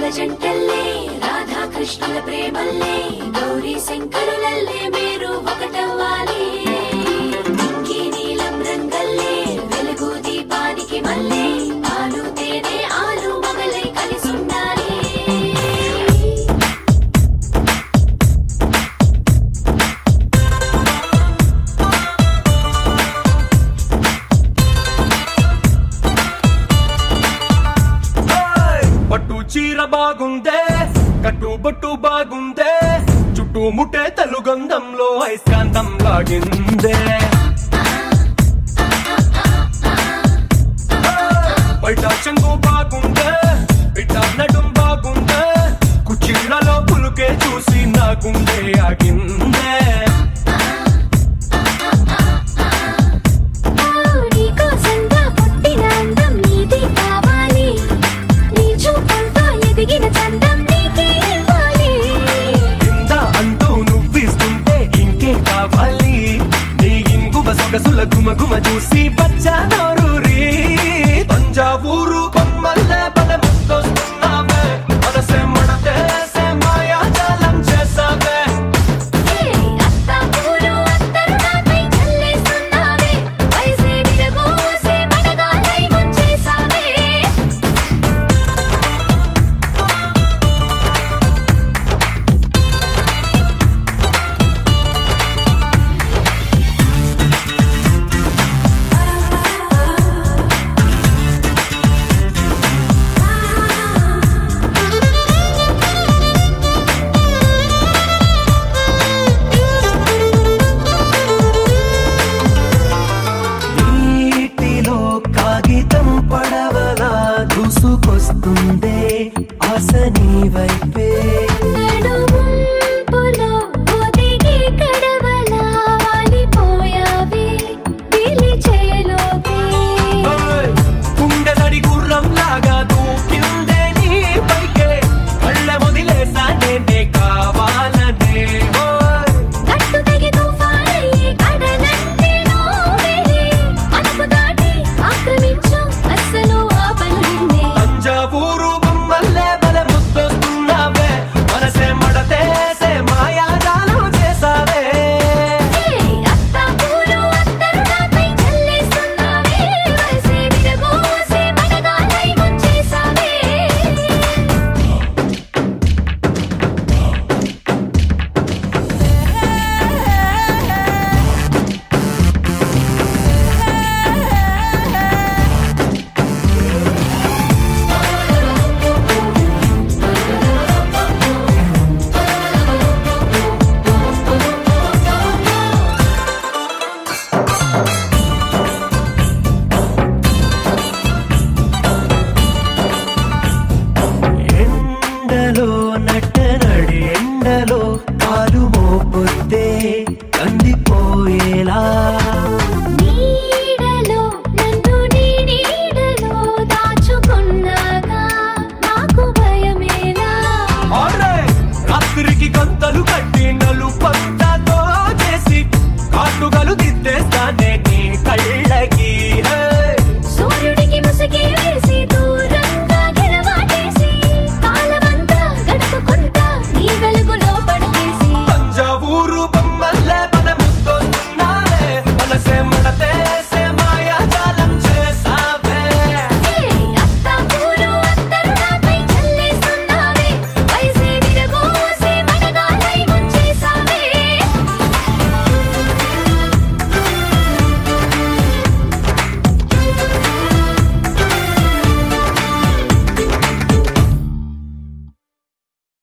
జంటల్లే రాధాకృష్ణుల ప్రేమల్లే గౌరీ శంకరులల్లే మీరు ఒకటవ్వాలి ఇంకి నీలం రంగల్లే వెలుగు దీపానికి మల్లే పాలు తేనె ఆలు మగలై కలిసుండాలి పట్టు చీర బాగుందే కట్టు బొట్టు బాగుందే చుట్టూ ముట్టే తెలుగంధంలో అయస్కాంతం లాగిందే బయట చెంగు బాగుందే బిడ్డ నడుం బాగుందే కుచ్చిళ్లలో పులుకే చూసి నా గుండె ఆగిందే నీకోసంగా పుట్టిన అందం నీది కావాలి నీ చూపులతో ఎదిగిన చందం నీకే ఇవ్వాలి ఇంత అంటూ నువ్విస్తుంటే ఇంకే కావాలి నీ ఇంగువ సొగసుల గుమ గుమ చూసి బచ్చా నోరూరి తంజావూరు బొమ్మల్లే బల ముద్దొస్తున్నావే మనసే మడతేసే మాయాజాలం చేసావే అత్త పూలు అత్తరు నాపై చల్లేస్తున్నావే వయసే విరబోసే మనగాలై ముంచేసావే నీటిలో కాగితం పడవలా దూసుకొస్తుందే ఆశ నీ వైపే